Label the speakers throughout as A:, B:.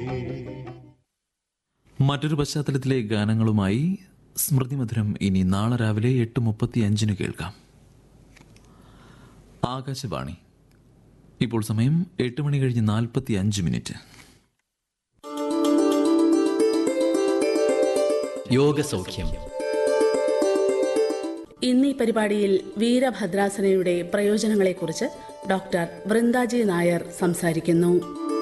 A: മറ്റൊരു പശ്ചാത്തലത്തിലെ ഗാനങ്ങളുമായി സ്മൃതി മധുരം ഇനി നാളെ രാവിലെ എട്ട് മുപ്പത്തി അഞ്ചിന് കേൾക്കാം ആകാശവാണി ഇപ്പോൾ സമയം എട്ട് മണി കഴിഞ്ഞ് നാൽപ്പത്തി അഞ്ച് മിനിറ്റ്
B: യോഗസൗഖ്യം
C: ഇന്ന് ഈ പരിപാടിയിൽ വീരഭദ്രാസനയുടെ പ്രയോജനങ്ങളെക്കുറിച്ച് ഡോക്ടർ വൃന്ദാജി നായർ സംസാരിക്കുന്നു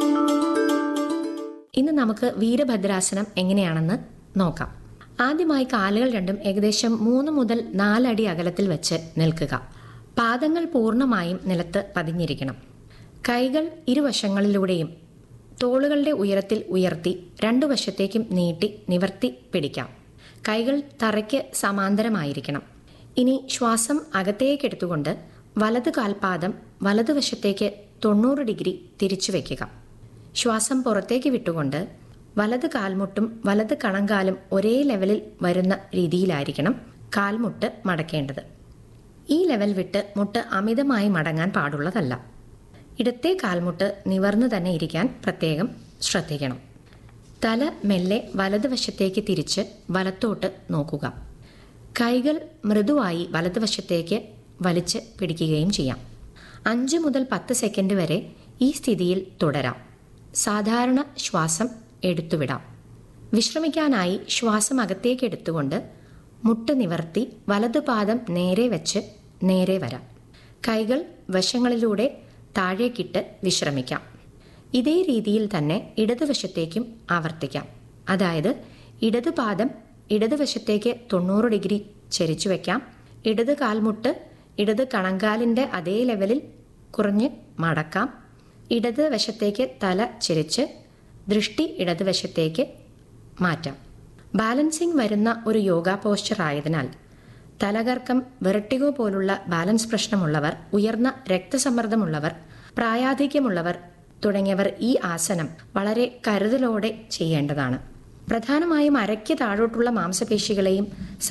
D: ഇന്ന് നമുക്ക് വീരഭദ്രാസനം എങ്ങനെയാണെന്ന് നോക്കാം ആദ്യമായി കാലുകൾ രണ്ടും ഏകദേശം മൂന്ന് മുതൽ നാലടി അകലത്തിൽ വെച്ച് നിൽക്കുക പാദങ്ങൾ പൂർണ്ണമായും നിലത്ത് പതിഞ്ഞിരിക്കണം കൈകൾ ഇരുവശങ്ങളിലൂടെയും തോളുകളുടെ ഉയരത്തിൽ ഉയർത്തി രണ്ടു വശത്തേക്കും നീട്ടി നിവർത്തി പിടിക്കാം കൈകൾ തറയ്ക്ക് സമാന്തരമായിരിക്കണം ഇനി ശ്വാസം അകത്തേക്കെടുത്തുകൊണ്ട് വലത് കാൽപാദം വലതുവശത്തേക്ക് തൊണ്ണൂറ് ഡിഗ്രി തിരിച്ചു വയ്ക്കുക ശ്വാസം പുറത്തേക്ക് വിട്ടുകൊണ്ട് വലത് കാൽമുട്ടും വലത് കണങ്കാലും ഒരേ ലെവലിൽ വരുന്ന രീതിയിലായിരിക്കണം കാൽമുട്ട് മടക്കേണ്ടത് ഈ ലെവൽ വിട്ട് മുട്ട് അമിതമായി മടങ്ങാൻ പാടുള്ളതല്ല ഇടത്തെ കാൽമുട്ട് നിവർന്നു തന്നെ ഇരിക്കാൻ പ്രത്യേകം ശ്രദ്ധിക്കണം തല മെല്ലെ വലതുവശത്തേക്ക് തിരിച്ച് വലത്തോട്ട് നോക്കുക കൈകൾ മൃദുവായി വലതുവശത്തേക്ക് വലിച്ച് പിടിക്കുകയും ചെയ്യാം അഞ്ച് മുതൽ പത്ത് സെക്കൻഡ് വരെ ഈ സ്ഥിതിയിൽ തുടരാം സാധാരണ ശ്വാസം എടുത്തുവിടാം വിശ്രമിക്കാനായി ശ്വാസം അകത്തേക്ക് എടുത്തുകൊണ്ട് മുട്ട് നിവർത്തി വലതുപാദം നേരെ വെച്ച് നേരെ വരാം കൈകൾ വശങ്ങളിലൂടെ താഴേക്കിട്ട് വിശ്രമിക്കാം ഇതേ രീതിയിൽ തന്നെ ഇടതുവശത്തേക്കും ആവർത്തിക്കാം അതായത് ഇടതുപാദം ഇടതുവശത്തേക്ക് തൊണ്ണൂറ് ഡിഗ്രി ചരിച്ചു വയ്ക്കാം ഇടത് കാൽമുട്ട് ഇടത് കണങ്കാലിൻ്റെ അതേ ലെവലിൽ കുറഞ്ഞ് മടക്കാം ഇടത് വശത്തേക്ക് തല ചിരിച്ച് ദൃഷ്ടി ഇടതുവശത്തേക്ക് മാറ്റാം ബാലൻസിംഗ് വരുന്ന ഒരു യോഗ പോസ്ചർ ആയതിനാൽ തലകർക്കം വെറട്ടിഗോ പോലുള്ള ബാലൻസ് പ്രശ്നമുള്ളവർ ഉയർന്ന രക്തസമ്മർദ്ദമുള്ളവർ പ്രായാധിക്യമുള്ളവർ തുടങ്ങിയവർ ഈ ആസനം വളരെ കരുതലോടെ ചെയ്യേണ്ടതാണ് പ്രധാനമായും അരയ്ക്ക് താഴോട്ടുള്ള മാംസപേശികളെയും